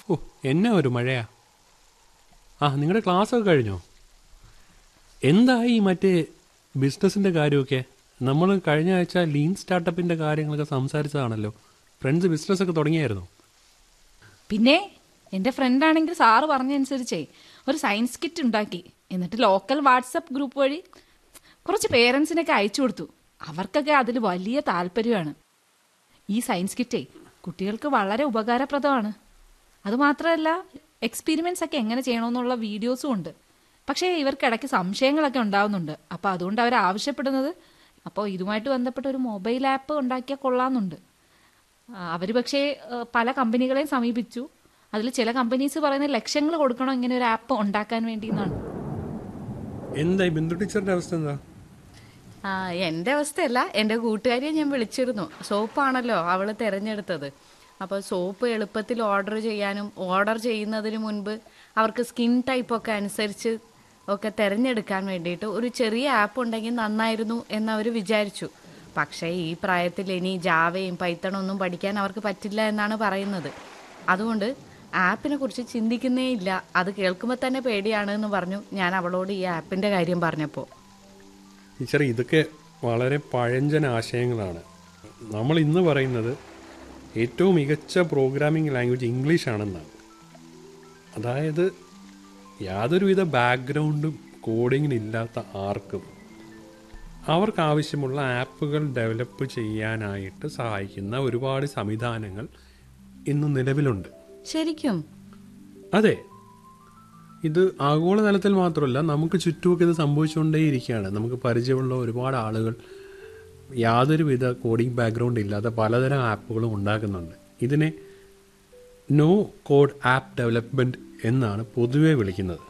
ഓ എന്നാ ഒരു മഴയാ ആ നിങ്ങളുടെ ക്ലാസ്സൊക്കെ കഴിഞ്ഞോ എന്തായി ഈ മറ്റേ ബിസിനസ്സിൻ്റെ കാര്യമൊക്കെ നമ്മൾ കഴിഞ്ഞ ആഴ്ച ലീൻ സ്റ്റാർട്ടപ്പിൻ്റെ കാര്യങ്ങളൊക്കെ സംസാരിച്ചതാണല്ലോ ഫ്രണ്ട്സ് ബിസിനസ്സൊക്കെ തുടങ്ങിയായിരുന്നോ പിന്നെ എന്റെ ഫ്രണ്ട് ആണെങ്കിൽ സാറ് പറഞ്ഞനുസരിച്ചേ ഒരു സയൻസ് കിറ്റ് ഉണ്ടാക്കി എന്നിട്ട് ലോക്കൽ വാട്സപ്പ് ഗ്രൂപ്പ് വഴി കുറച്ച് പേരൻസിനൊക്കെ അയച്ചു കൊടുത്തു അവർക്കൊക്കെ അതിൽ വലിയ താല്പര്യമാണ് ഈ സയൻസ് കിറ്റേ കുട്ടികൾക്ക് വളരെ ഉപകാരപ്രദമാണ് അതുമാത്രമല്ല എക്സ്പീരിമെന്റ്സ് ഒക്കെ എങ്ങനെ ചെയ്യണമെന്നുള്ള വീഡിയോസും ഉണ്ട് പക്ഷേ ഇവർക്ക് ഇടയ്ക്ക് സംശയങ്ങളൊക്കെ ഉണ്ടാവുന്നുണ്ട് അപ്പോൾ അതുകൊണ്ട് അവർ ആവശ്യപ്പെടുന്നത് അപ്പോൾ ഇതുമായിട്ട് ബന്ധപ്പെട്ട ഒരു മൊബൈൽ ആപ്പ് ഉണ്ടാക്കിയാൽ കൊള്ളാമെന്നുണ്ട് അവർ പക്ഷേ ആ, പല കമ്പനികളെയും സമീപിച്ചു അതിൽ ചില കമ്പനീസ് പറയുന്ന ലക്ഷങ്ങൾ കൊടുക്കണം ഇങ്ങനെ ഒരു ആപ്പ് ഉണ്ടാക്കാൻ വേണ്ടി എന്നാണ് എന്തായി ബിന്ദു ടീച്ചറിൻ്റെ അവസ്ഥ എന്താ ആ എന്റെ അവസ്ഥയല്ല എന്റെ കൂട്ടുകാരിയെ ഞാൻ വിളിച്ചിരുന്നു സോപ്പാണല്ലോ അവള് തിരഞ്ഞെടുത്തത് അപ്പോൾ സോപ്പ് എളുപ്പത്തിൽ ഓർഡർ ചെയ്യാനും ഓർഡർ ചെയ്യുന്നതിന് മുൻപ് അവർക്ക് സ്കിൻ ടൈപ്പ് ഒക്കെ അനുസരിച്ച് ഒക്കെ തിരഞ്ഞെടുക്കാൻ വേണ്ടിയിട്ട് ഒരു ചെറിയ ആപ്പ് ഉണ്ടെങ്കിൽ നന്നായിരുന്നു എന്ന് അവർ വിചാരിച്ചു പക്ഷേ ഈ പ്രായത്തിൽ ഇനി ജാവയും പൈത്തണും ഒന്നും പഠിക്കാൻ അവർക്ക് പറ്റില്ല എന്നാണ് പറയുന്നത് അതുകൊണ്ട് ആപ്പിനെ കുറിച്ച് ചിന്തിക്കുന്നേ ഇല്ല അത് കേൾക്കുമ്പോൾ തന്നെ പേടിയാണ് എന്ന് പറഞ്ഞു ഞാൻ അവളോട് ഈ ആപ്പിന്റെ കാര്യം പറഞ്ഞപ്പോൾ ടീച്ചർ ഇതൊക്കെ വളരെ പഴഞ്ചൻ ആശയങ്ങളാണ് നമ്മൾ ഇന്ന് പറയുന്നത് ഏറ്റവും മികച്ച പ്രോഗ്രാമിംഗ് ലാംഗ്വേജ് ഇംഗ്ലീഷ് ആണെന്നാണ് അതായത് യാതൊരുവിധ ബാക്ക്ഗ്രൗണ്ടും കോഡിങ്ങിനില്ലാത്ത ആർക്കും അവർക്ക് ആവശ്യമുള്ള ആപ്പുകൾ ഡെവലപ്പ് ചെയ്യാനായിട്ട് സഹായിക്കുന്ന ഒരുപാട് സംവിധാനങ്ങൾ ഇന്ന് നിലവിലുണ്ട് ശരിക്കും അതെ ഇത് ആഗോളതലത്തിൽ മാത്രമല്ല നമുക്ക് ചുറ്റുമൊക്കെ ഇത് സംഭവിച്ചുകൊണ്ടേയിരിക്കുകയാണ് നമുക്ക് പരിചയമുള്ള ഒരുപാട് ആളുകൾ യാതൊരുവിധ കോഡിംഗ് ബാക്ക്ഗ്രൗണ്ട് ഇല്ലാതെ പലതരം ആപ്പുകളും ഉണ്ടാക്കുന്നുണ്ട് ഇതിനെ നോ കോഡ് ആപ്പ് ഡെവലപ്മെന്റ് എന്നാണ് പൊതുവെ വിളിക്കുന്നത്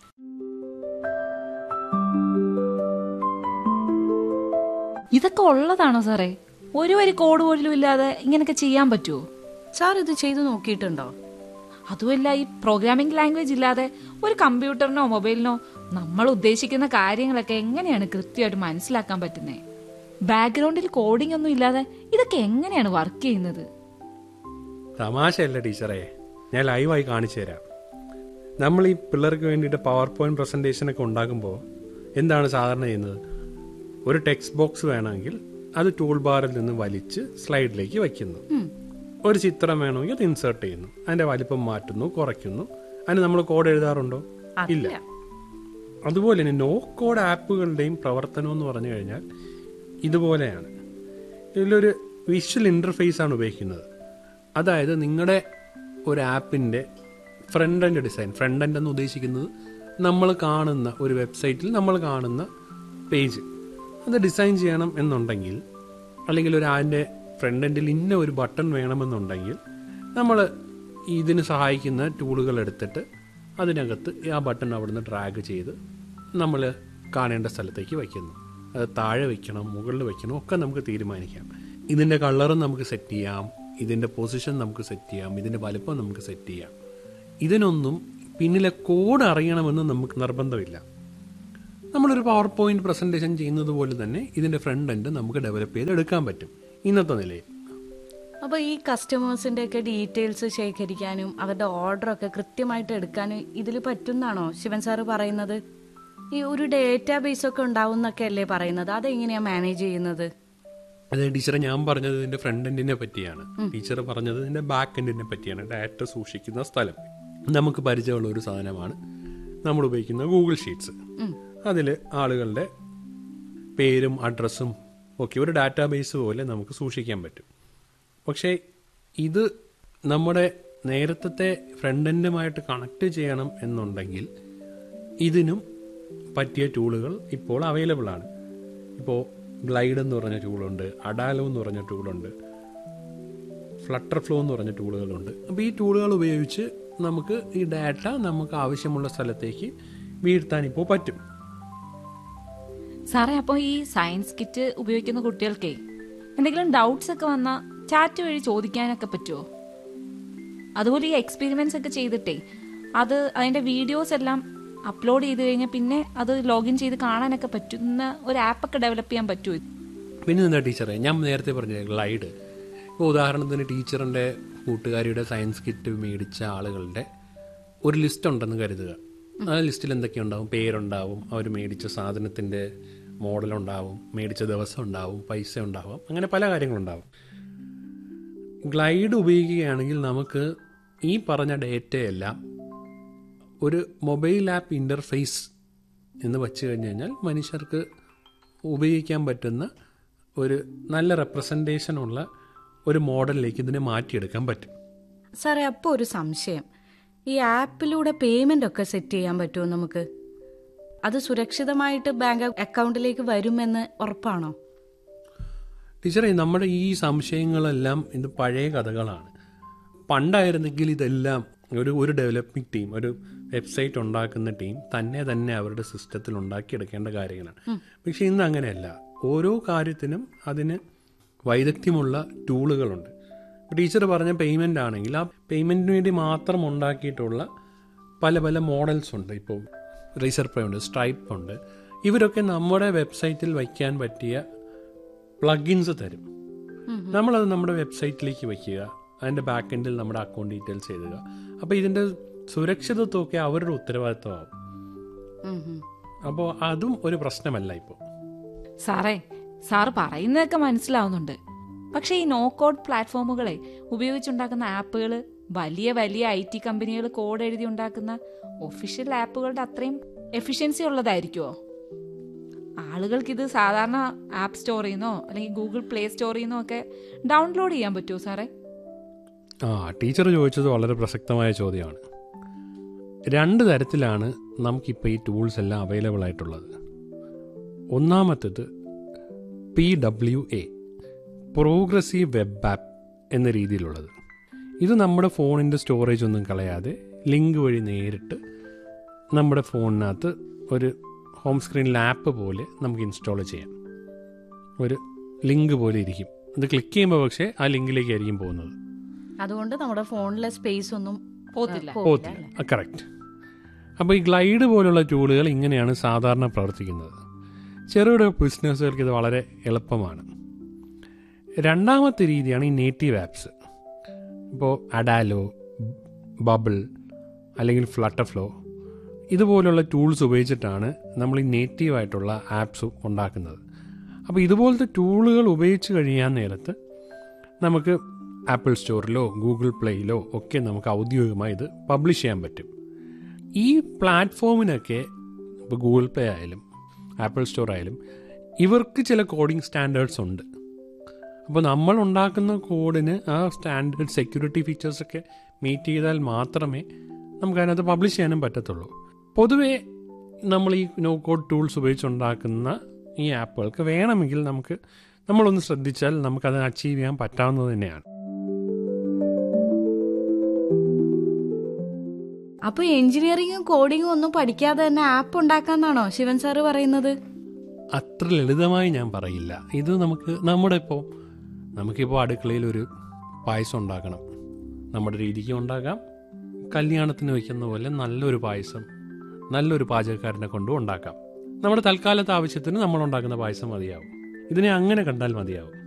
ഇതൊക്കെ ഉള്ളതാണോ സാറേ ഒരു വരി കോഡ് പോലും ഇല്ലാതെ ഇങ്ങനെയൊക്കെ ചെയ്യാൻ പറ്റുമോ സാർ ഇത് ചെയ്തു നോക്കിയിട്ടുണ്ടോ അതുമല്ല ഈ പ്രോഗ്രാമിംഗ് ലാംഗ്വേജ് ഇല്ലാതെ ഒരു കമ്പ്യൂട്ടറിനോ മൊബൈലിനോ നമ്മൾ ഉദ്ദേശിക്കുന്ന കാര്യങ്ങളൊക്കെ എങ്ങനെയാണ് കൃത്യമായിട്ട് മനസ്സിലാക്കാൻ പറ്റുന്നത് ബാക്ക്ഗ്രൗണ്ടിൽ കോഡിംഗ് ഒന്നും ഇല്ലാതെ ഇതൊക്കെ എങ്ങനെയാണ് വർക്ക് ചെയ്യുന്നത് തമാശയല്ല ടീച്ചറെ ഞാൻ ലൈവായി കാണിച്ചു തരാം നമ്മൾ ഈ പിള്ളേർക്ക് വേണ്ടിയിട്ട് പവർ പോയിന്റ് പ്രസൻറ്റേഷൻ ഒക്കെ ഉണ്ടാക്കുമ്പോൾ എന്താണ് സാധാരണ ചെയ്യുന്നത് ഒരു ടെക്സ്റ്റ് ബോക്സ് വേണമെങ്കിൽ അത് ടൂൾ ബാറിൽ നിന്ന് വലിച്ച് സ്ലൈഡിലേക്ക് വയ്ക്കുന്നു ഒരു ചിത്രം വേണമെങ്കിൽ അത് ഇൻസേർട്ട് ചെയ്യുന്നു അതിന്റെ വലിപ്പം മാറ്റുന്നു കുറയ്ക്കുന്നു അതിന് നമ്മൾ കോഡ് എഴുതാറുണ്ടോ ഇല്ല അതുപോലെ തന്നെ നോ കോഡ് ആപ്പുകളുടെയും പ്രവർത്തനം എന്ന് പറഞ്ഞു കഴിഞ്ഞാൽ ഇതുപോലെയാണ് ഇതിലൊരു വിഷ്വൽ ഇൻ്റർഫേസ് ആണ് ഉപയോഗിക്കുന്നത് അതായത് നിങ്ങളുടെ ഒരു ആപ്പിൻ്റെ front end design front end എന്ന് ഉദ്ദേശിക്കുന്നത് നമ്മൾ കാണുന്ന ഒരു വെബ്സൈറ്റിൽ നമ്മൾ കാണുന്ന പേജ് അത് ഡിസൈൻ ചെയ്യണം എന്നുണ്ടെങ്കിൽ അല്ലെങ്കിൽ ഒരു അതിൻ്റെ ഫ്രണ്ട് എൻഡിൽ ഇന്ന ഒരു ബട്ടൺ വേണമെന്നുണ്ടെങ്കിൽ നമ്മൾ ഇതിന് സഹായിക്കുന്ന ടൂളുകൾ എടുത്തിട്ട് അതിനകത്ത് ആ ബട്ടൺ അവിടുന്ന് ഡ്രാഗ് ചെയ്ത് നമ്മൾ കാണേണ്ട സ്ഥലത്തേക്ക് വയ്ക്കുന്നു അത് താഴെ വെക്കണം മുകളിൽ വെക്കണം ഒക്കെ നമുക്ക് തീരുമാനിക്കാം ഇതിൻ്റെ കളറും നമുക്ക് സെറ്റ് ചെയ്യാം ഇതിൻ്റെ പൊസിഷൻ നമുക്ക് സെറ്റ് ചെയ്യാം ഇതിൻ്റെ വലുപ്പം നമുക്ക് സെറ്റ് ചെയ്യാം ഇതിനൊന്നും പിന്നിലെ കോഡ് അറിയണമെന്ന് നമുക്ക് നിർബന്ധമില്ല നമ്മളൊരു പവർ പോയിന്റ് പ്രസൻറ്റേഷൻ ചെയ്യുന്നത് പോലെ തന്നെ ഇതിൻ്റെ ഫ്രണ്ട് എൻഡ് നമുക്ക് ഡെവലപ്പ് ചെയ്ത് എടുക്കാൻ പറ്റും ഇന്നത്തെ നിലയിൽ അപ്പൊ ഈ കസ്റ്റമേഴ്സിന്റെ ഒക്കെ ഡീറ്റെയിൽസ് ശേഖരിക്കാനും അവരുടെ ഓർഡർ ഒക്കെ കൃത്യമായിട്ട് എടുക്കാനും ഇതിൽ പറ്റുന്നാണോ ശിവൻ സാറ് പറയുന്നത് ഈ ഒരു ഡേറ്റാബേസ് ഒക്കെ ഉണ്ടാവും എന്നൊക്കെ അല്ലേ പറയുന്നത് അതെങ്ങനെയാ മാനേജ് ചെയ്യുന്നത് അതെ ടീച്ചറെ ഞാൻ പറഞ്ഞത് ഇതിന്റെ ഫ്രണ്ട് എൻഡിനെ പറ്റിയാണ് ടീച്ചർ പറഞ്ഞത് ഇതിന്റെ ബാക്ക് എൻഡിനെ പറ്റിയാണ് ഡാറ്റ സൂക്ഷിക്കുന്ന സ്ഥലം നമുക്ക് പരിചയമുള്ള ഒരു സാധനമാണ് നമ്മൾ ഉപയോഗിക്കുന്ന ഗൂഗിൾ ഷീറ്റ്സ് അതിൽ ആളുകളുടെ പേരും അഡ്രസ്സും ഒക്കെ ഒരു ഡാറ്റാബേസ് പോലെ നമുക്ക് സൂക്ഷിക്കാൻ പറ്റും പക്ഷേ ഇത് നമ്മുടെ നേരത്തെ ഫ്രണ്ട് എൻഡുമായിട്ട് കണക്ട് ചെയ്യണം എന്നുണ്ടെങ്കിൽ ഇതിനും പറ്റിയ ടൂളുകൾ ഇപ്പോൾ അവൈലബിൾ ആണ് ഇപ്പോൾ ഗ്ലൈഡ് എന്ന് പറഞ്ഞ ടൂളുണ്ട് അഡാലോ എന്ന് പറഞ്ഞ ടൂളുണ്ട് ഫ്ലട്ടർ ഫ്ലോ എന്ന് പറഞ്ഞ ടൂളുകളുണ്ട് അപ്പോൾ ഈ ടൂളുകൾ ഉപയോഗിച്ച് നമുക്ക് ഈ ഡാറ്റ നമുക്ക് ആവശ്യമുള്ള സ്ഥലത്തേക്ക് വീഴ്ത്താൻ ഇപ്പോൾ പറ്റും സാറേ അപ്പോൾ ഈ സയൻസ് കിറ്റ് ഉപയോഗിക്കുന്ന കുട്ടികൾക്കേ എന്തെങ്കിലും ഡൗട്ട്സ് ഒക്കെ വന്നാൽ ചാറ്റ് വഴി ചോദിക്കാനൊക്കെ പറ്റുമോ അതുപോലെ ഈ എക്സ്പെരിമെന്റ്സ് ഒക്കെ ചെയ്തിട്ടേ അത് അതിന്റെ വീഡിയോസ് എല്ലാം അപ്ലോഡ് ചെയ്ത് കഴിഞ്ഞാൽ പിന്നെ അത് ലോഗിൻ ചെയ്ത് കാണാനൊക്കെ പറ്റുന്ന ഒരു ആപ്പൊക്കെ ഡെവലപ്പ് ചെയ്യാൻ പറ്റുമോ പിന്നെ എന്താ ടീച്ചറെ ഞാൻ നേരത്തെ പറഞ്ഞ ഗ്ലൈഡ് ഇപ്പോൾ ഉദാഹരണത്തിന് ടീച്ചറിൻ്റെ കൂട്ടുകാരിയുടെ സയൻസ് കിറ്റ് മേടിച്ച ആളുകളുടെ ഒരു ലിസ്റ്റ് ഉണ്ടെന്ന് കരുതുക ആ ലിസ്റ്റിൽ എന്തൊക്കെയുണ്ടാവും പേരുണ്ടാവും അവർ മേടിച്ച സാധനത്തിൻ്റെ മോഡലുണ്ടാവും മേടിച്ച ദിവസം ഉണ്ടാവും പൈസ ഉണ്ടാവും അങ്ങനെ പല കാര്യങ്ങളുണ്ടാവും ഗ്ലൈഡ് ഉപയോഗിക്കുകയാണെങ്കിൽ നമുക്ക് ഈ പറഞ്ഞ ഡേറ്റയെല്ലാം ഒരു മൊബൈൽ ആപ്പ് ഇൻ്റർഫേസ് എന്ന് വച്ചു കഴിഞ്ഞ് കഴിഞ്ഞാൽ മനുഷ്യർക്ക് ഉപയോഗിക്കാൻ പറ്റുന്ന ഒരു നല്ല റെപ്രസെൻറ്റേഷൻ ഉള്ള ഒരു മോഡലിലേക്ക് ഇതിനെ മാറ്റിയെടുക്കാൻ പറ്റും സാറേ അപ്പോൾ ഒരു സംശയം ഈ ആപ്പിലൂടെ പേയ്മെന്റ് ഒക്കെ സെറ്റ് ചെയ്യാൻ പറ്റുമോ നമുക്ക് അത് സുരക്ഷിതമായിട്ട് ബാങ്ക് അക്കൗണ്ടിലേക്ക് വരുമെന്ന് ഉറപ്പാണോ ടീച്ചറെ നമ്മുടെ ഈ സംശയങ്ങളെല്ലാം ഇത് പഴയ കഥകളാണ് പണ്ടായിരുന്നെങ്കിൽ ഇതെല്ലാം ഒരു ഒരു ഡെവലപ്പിംഗ് ടീം ഒരു വെബ്സൈറ്റ് ഉണ്ടാക്കുന്ന ടീം തന്നെ തന്നെ അവരുടെ സിസ്റ്റത്തിൽ ഉണ്ടാക്കിയെടുക്കേണ്ട കാര്യങ്ങളാണ് പക്ഷെ ഇന്ന് അങ്ങനെയല്ല ഓരോ കാര്യത്തിനും അതിന് വൈദഗ്ധ്യമുള്ള ടൂളുകളുണ്ട് ടീച്ചർ പറഞ്ഞ പേയ്മെൻ്റ് ആണെങ്കിൽ ആ പേയ്മെൻറ്റിന് വേണ്ടി മാത്രം ഉണ്ടാക്കിയിട്ടുള്ള പല പല മോഡൽസ് ഉണ്ട് ഇപ്പോൾ റീസർ പേ ഉണ്ട് സ്ട്രൈപ്പ് ഉണ്ട് ഇവരൊക്കെ നമ്മുടെ വെബ്സൈറ്റിൽ വയ്ക്കാൻ പറ്റിയ പ്ലഗിൻസ് തരും നമ്മളത് നമ്മുടെ വെബ്സൈറ്റിലേക്ക് വയ്ക്കുക അതിൻ്റെ ബാക്ക് എൻഡിൽ നമ്മുടെ അക്കൗണ്ട് ഡീറ്റെയിൽസ് എഴുതുക അപ്പോൾ ഇതിൻ്റെ സുരക്ഷിതത്വമൊക്കെ അവരുടെ ഉത്തരവാദിത്വമാവും ഉം ഉം. അപ്പോൾ അതും ഒരു പ്രശ്നമല്ല ഇപ്പോൾ സാറേ സാറ് പറയുന്നതൊക്കെ മനസ്സിലാവുന്നുണ്ട് പക്ഷെ ഈ നോ കോഡ് പ്ലാറ്റ്ഫോമുകളെ ഉപയോഗിച്ചുണ്ടാക്കുന്ന ആപ്പുകൾ വലിയ വലിയ ഐ ടി കമ്പനികൾ കോഡ് എഴുതി ഉണ്ടാക്കുന്ന ഒഫീഷ്യൽ ആപ്പുകളുടെ അത്രയും എഫിഷ്യൻസി ഉള്ളതായിരിക്കുമോ ആളുകൾക്ക് ഇത് സാധാരണ ആപ്പ് സ്റ്റോറിൽ നിന്നോ അല്ലെങ്കിൽ ഗൂഗിൾ പ്ലേ സ്റ്റോറിൽ നിന്നോ ഒക്കെ ഡൗൺലോഡ് ചെയ്യാൻ പറ്റുമോ സാറേ ആ ടീച്ചർ ചോദിച്ചത് വളരെ പ്രസക്തമായ ചോദ്യമാണ് രണ്ട് തരത്തിലാണ് നമുക്കിപ്പോൾ ഈ ടൂൾസ് എല്ലാം അവൈലബിൾ ആയിട്ടുള്ളത് ഒന്നാമത്തേത് P W A progressive web app എന്ന രീതിയിലുള്ളത് ഇത് നമ്മുടെ ഫോണിൻ്റെ സ്റ്റോറേജ് ഒന്നും കളയാതെ ലിങ്ക് വഴി നേരിട്ട് നമ്മുടെ ഫോണിനകത്ത് ഒരു ഹോം സ്ക്രീനിൽ ആപ്പ് പോലെ നമുക്ക് ഇൻസ്റ്റാൾ ചെയ്യാം ഒരു ലിങ്ക് പോലെ ഇരിക്കും ഇത് ക്ലിക്ക് ചെയ്യുമ്പോൾ പക്ഷേ ആ ലിങ്കിലേക്കായിരിക്കും പോകുന്നത് അതുകൊണ്ട് നമ്മുടെ ഫോണിലെ സ്പേസ് ഒന്നും പോത്തില്ല പോത്തില്ല കറക്റ്റ് അപ്പോൾ ഈ ഗ്ലൈഡ് പോലുള്ള ടൂളുകൾ ഇങ്ങനെയാണ് സാധാരണ പ്രവർത്തിക്കുന്നത് ചെറുകിട ബിസിനസ്സുകൾക്ക് ഇത് വളരെ എളുപ്പമാണ് രണ്ടാമത്തെ രീതിയാണ് ഈ നേറ്റീവ് ആപ്സ് ഇപ്പോൾ അഡാലോ ബബിൾ അല്ലെങ്കിൽ ഫ്ലട്ടർഫ്ലോ ഇതുപോലുള്ള ടൂൾസ് ഉപയോഗിച്ചിട്ടാണ് നമ്മൾ ഈ നേറ്റീവ് ആയിട്ടുള്ള ആപ്സ് ഉണ്ടാക്കുന്നത് അപ്പോൾ ഇതുപോലത്തെ ടൂളുകൾ ഉപയോഗിച്ച് കഴിയാൻ നേരത്ത് നമുക്ക് ആപ്പിൾ സ്റ്റോറിലോ ഗൂഗിൾ പ്ലേയിലോ ഒക്കെ നമുക്ക് ഔദ്യോഗികമായി ഇത് പബ്ലിഷ് ചെയ്യാൻ പറ്റും ഈ പ്ലാറ്റ്ഫോമിനൊക്കെ ഇപ്പോൾ ഗൂഗിൾ പ്ലേ ആയാലും ആപ്പിൾ സ്റ്റോർ ആയാലും ഇവർക്ക് ചില കോഡിംഗ് സ്റ്റാൻഡേർഡ്സ് ഉണ്ട് അപ്പോൾ നമ്മൾ ഉണ്ടാക്കുന്ന കോഡിന് ആ സ്റ്റാൻഡേർഡ് സെക്യൂരിറ്റി ഫീച്ചേഴ്സൊക്കെ മീറ്റ് ചെയ്താൽ മാത്രമേ നമുക്ക് അതിനകത്ത് പബ്ലിഷ് ചെയ്യാനും പറ്റത്തുള്ളൂ പൊതുവേ നമ്മൾ ഈ നോ കോഡ് ടൂൾസ് ഉപയോഗിച്ചുണ്ടാക്കുന്ന ഈ ആപ്പുകൾക്ക് വേണമെങ്കിൽ നമുക്ക് നമ്മളൊന്ന് ശ്രദ്ധിച്ചാൽ നമുക്കത് അച്ചീവ് ചെയ്യാൻ പറ്റാവുന്നത് തന്നെയാണ് അപ്പൊ എഞ്ചിനീയറിംഗും കോഡിങ്ങും ഒന്നും പഠിക്കാതെ തന്നെ ആപ്പ് ഉണ്ടാക്കാന്നാണോ ശിവൻ സാറ് പറയുന്നത് അത്ര ലളിതമായി ഞാൻ പറയില്ല ഇത് നമുക്ക് നമ്മുടെ ഇപ്പോൾ നമുക്കിപ്പോൾ അടുക്കളയിൽ ഒരു പായസം ഉണ്ടാക്കണം നമ്മുടെ രീതിക്ക് ഉണ്ടാക്കാം കല്യാണത്തിന് വയ്ക്കുന്ന പോലെ നല്ലൊരു പായസം നല്ലൊരു പാചകക്കാരനെ കൊണ്ടും ഉണ്ടാക്കാം നമ്മുടെ തൽക്കാലത്തെ ആവശ്യത്തിന് നമ്മൾ ഉണ്ടാക്കുന്ന പായസം മതിയാവും ഇതിനെ അങ്ങനെ കണ്ടാൽ മതിയാവും